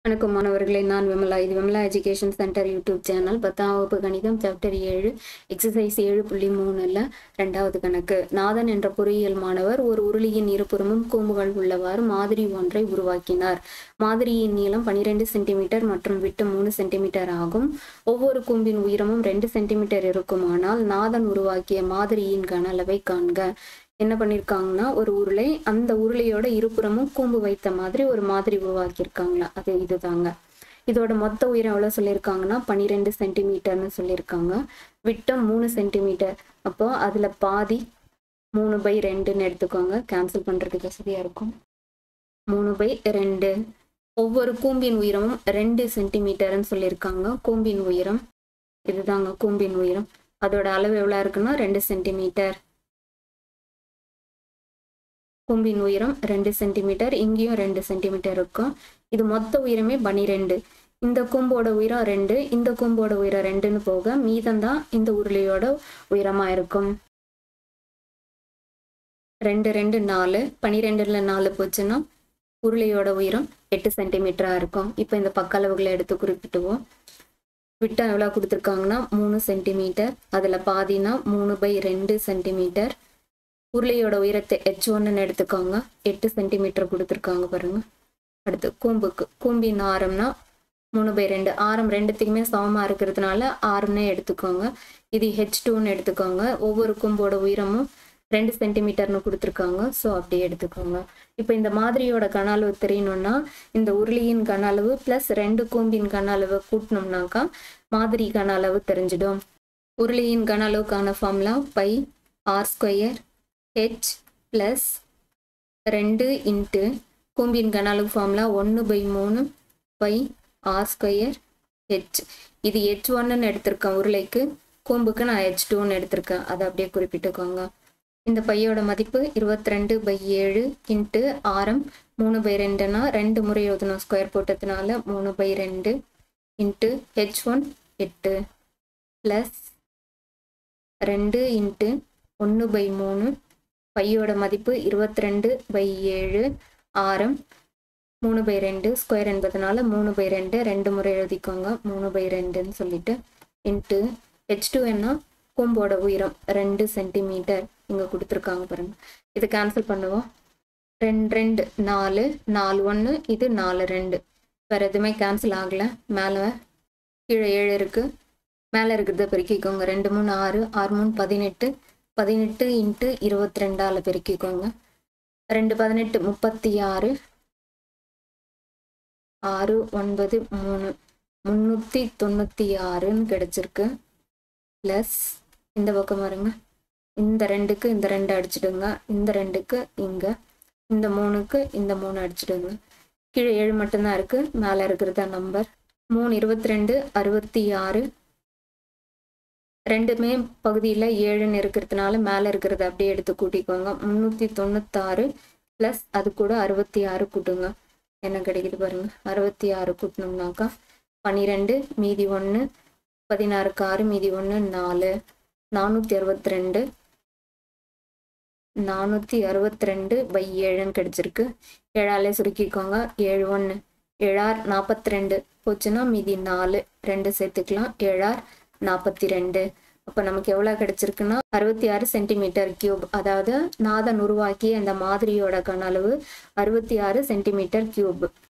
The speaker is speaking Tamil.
வணக்கம் மாணவர்களே நான் விமலா இது Vimala education center YouTube channel பத்தாம் வகுப்பு கணிதம் சாப்டர் ஏழு எக்ஸசைஸ் ஏழு புள்ளி மூணுல ரெண்டாவது கணக்கு நாதன் என்ற பொறியியல் மாணவர் ஒரு உருளியின் இருபுறமும் கூம்புகள் உள்ளவாறு மாதிரி ஒன்றை உருவாக்கினார் மாதிரியின் நீளம் பனிரெண்டு சென்டிமீட்டர் மற்றும் விட்டு மூணு சென்டிமீட்டர் ஆகும் ஒவ்வொரு கூம்பின் உயரமும் ரெண்டு சென்டிமீட்டர் இருக்குமானால் நாதன் உருவாக்கிய மாதிரியின் கன அளவை காண்க என்ன பண்ணியிருக்காங்கன்னா ஒரு உருளை அந்த உருளையோட இருபுறமும் கூம்பு வைத்த மாதிரி ஒரு மாதிரி உருவாக்கியிருக்காங்களா அது இதுதாங்க இதோட மொத்த உயரம் எவ்வளோ சொல்லியிருக்காங்கன்னா பன்னிரெண்டு சென்டிமீட்டர்னு சொல்லியிருக்காங்க விட்டம் மூணு சென்டிமீட்டர் அப்போ அதில் பாதி மூணு பை ரெண்டுன்னு எடுத்துக்கோங்க கேன்சல் பண்ணுறதுக்கு வசதியாக இருக்கும் மூணு பை ரெண்டு ஒவ்வொரு கூம்பின் உயரமும் ரெண்டு சென்டிமீட்டர்னு சொல்லியிருக்காங்க கூம்பின் உயரம் இதுதாங்க கூம்பின் உயரம் அதோட அளவு எவ்வளோ இருக்குன்னா ரெண்டு சென்டிமீட்டர் கூம்பின் உயரம் ரெண்டு சென்டிமீட்டர் இங்கேயும் ரெண்டு சென்டிமீட்டர் இருக்கும் இது மொத்த உயரமே பனிரெண்டு இந்த கூம்போட உயரம் ரெண்டு இந்த கூம்போட உயரம் ரெண்டுன்னு போக மீதம்தான் இந்த உருளையோட உயரமா இருக்கும் ரெண்டு ரெண்டு நாலு பனிரெண்டுல நாலு போச்சுன்னா உருளையோட உயரம் எட்டு சென்டிமீட்டரா இருக்கும் இப்போ இந்த பக்க அளவுகளை எடுத்து குறிப்பிட்டுவோம் விட்டம் எவ்வளோ கொடுத்துருக்காங்கன்னா மூணு சென்டிமீட்டர் அதில் பாதினா மூணு பை ரெண்டு சென்டிமீட்டர் உருளையோட உயரத்தை ஹெச் ஒன்றுன்னு எடுத்துக்கோங்க எட்டு சென்டிமீட்டர் கொடுத்துருக்காங்க பாருங்க அடுத்து கூம்புக்கு கூம்பின் ஆரம்னா மூணு பை ரெண்டு ஆரம் ரெண்டுத்துக்குமே சமமாக இருக்கிறதுனால ஆறுன்னே எடுத்துக்கோங்க இது ஹெச் டூன்னு எடுத்துக்கோங்க ஒவ்வொரு கூம்போட உயரமும் ரெண்டு சென்டிமீட்டர்னு கொடுத்துருக்காங்க ஸோ அப்படியே எடுத்துக்கோங்க இப்போ இந்த மாதிரியோட கன அளவு தெரியணும்னா இந்த உருளியின் கன அளவு ப்ளஸ் ரெண்டு கூம்பின் கன அளவு கூட்டினோம்னாக்கா மாதிரி கன அளவு தெரிஞ்சிடும் உருளியின் கன அளவுக்கான formula pi r square h plus ரெண்டு இன்ட்டு கூம்பின் கன அளவு ஃபார்முலா ஒன்று பை மூணு பை ஆர் ஸ்கொயர் ஹெச் இது ஹெச் ஒன்னுன்னு எடுத்திருக்கேன் உருளைக்கு கூம்புக்கு நான் ஹெச் டூன்னு எடுத்திருக்கேன் அதை அப்படியே குறிப்பிட்டுக்கோங்க இந்த பையோட மதிப்பு இருபத்தி ரெண்டு பை ஏழு இன்ட்டு ஆரம் மூணு பை ரெண்டுனா ரெண்டு முறை எழுதணும் ஸ்கொயர் போட்டதுனால மூணு பை ரெண்டு இன்ட்டு ஹெச் ஒன் எட்டு ப்ளஸ் ரெண்டு இன்ட்டு ஒன்று பை மூணு பையோட மதிப்பு இருபத்தி ரெண்டு பை ஏழு ஆரம் மூணு பை ரெண்டு ஸ்கொயர் என்பதனால மூணு பை ரெண்டு ரெண்டு முறை எழுதிக்கோங்க மூணு பை ரெண்டுன்னு சொல்லிட்டு இன்ட்டு ஹெச் டூ என்ன கூம்போட உயரம் ரெண்டு சென்டிமீட்டர் இங்கே கொடுத்துருக்காங்க பாருங்க இது கேன்சல் பண்ணுவோம் ரெண்டு ரெண்டு நாலு நாலு ஒன்று இது நாலு ரெண்டு வேறு எதுவுமே கேன்சல் ஆகலை மேலே கீழே ஏழு இருக்குது மேலே இருக்கிறத பெருக்கிக்கோங்க ரெண்டு மூணு ஆறு ஆறு மூணு பதினெட்டு பதினெட்டு இன்ட்டு இருபத்தி ரெண்டால் பெருக்கிக்கோங்க ரெண்டு பதினெட்டு முப்பத்தி ஆறு ஆறு ஒன்பது மூணு முந்நூற்றி தொண்ணூற்றி ஆறுன்னு கிடச்சிருக்கு ப்ளஸ் இந்த பக்கம் வருங்க இந்த ரெண்டுக்கு இந்த ரெண்டு அடிச்சிடுங்க இந்த ரெண்டுக்கு இங்கே இந்த மூணுக்கு இந்த மூணு அடிச்சிடுங்க கீழே ஏழு மட்டும்தான் இருக்குது மேலே இருக்கிறதா நம்பர் மூணு இருபத்தி ரெண்டு அறுபத்தி ஆறு ரெண்டுமே பகுதியில் ஏழுன்னு இருக்கிறதுனால மேலே இருக்கிறத அப்படியே எடுத்து கூட்டிக்கோங்க முந்நூற்றி தொண்ணூத்தாறு ப்ளஸ் அது கூட அறுபத்தி ஆறு கூட்டுங்க என்ன கிடைக்குது பாருங்க அறுபத்தி ஆறு கூட்டணும்னாக்கா பன்னிரெண்டு மீதி ஒன்று பதினாறுக்கு ஆறு மீதி ஒன்று நாலு நானூற்றி அறுபத்தி ரெண்டு நானூற்றி அறுபத்தி ரெண்டு பை ஏழுன்னு கிடச்சிருக்கு ஏழாலே சுருக்கிக்கோங்க ஏழு ஒன்று ஏழார் நாற்பத்தி ரெண்டு போச்சுன்னா மீதி நாலு ரெண்டு சேர்த்துக்கலாம் ஏழார் நாற்பத்தி ரெண்டு அப்போ நமக்கு எவ்வளோ கிடைச்சிருக்குன்னா அறுபத்தி ஆறு சென்டிமீட்டர் கியூப் அதாவது நாதன் உருவாக்கி அந்த மாதிரியோட கன அளவு அறுபத்தி ஆறு சென்டிமீட்டர் கியூப்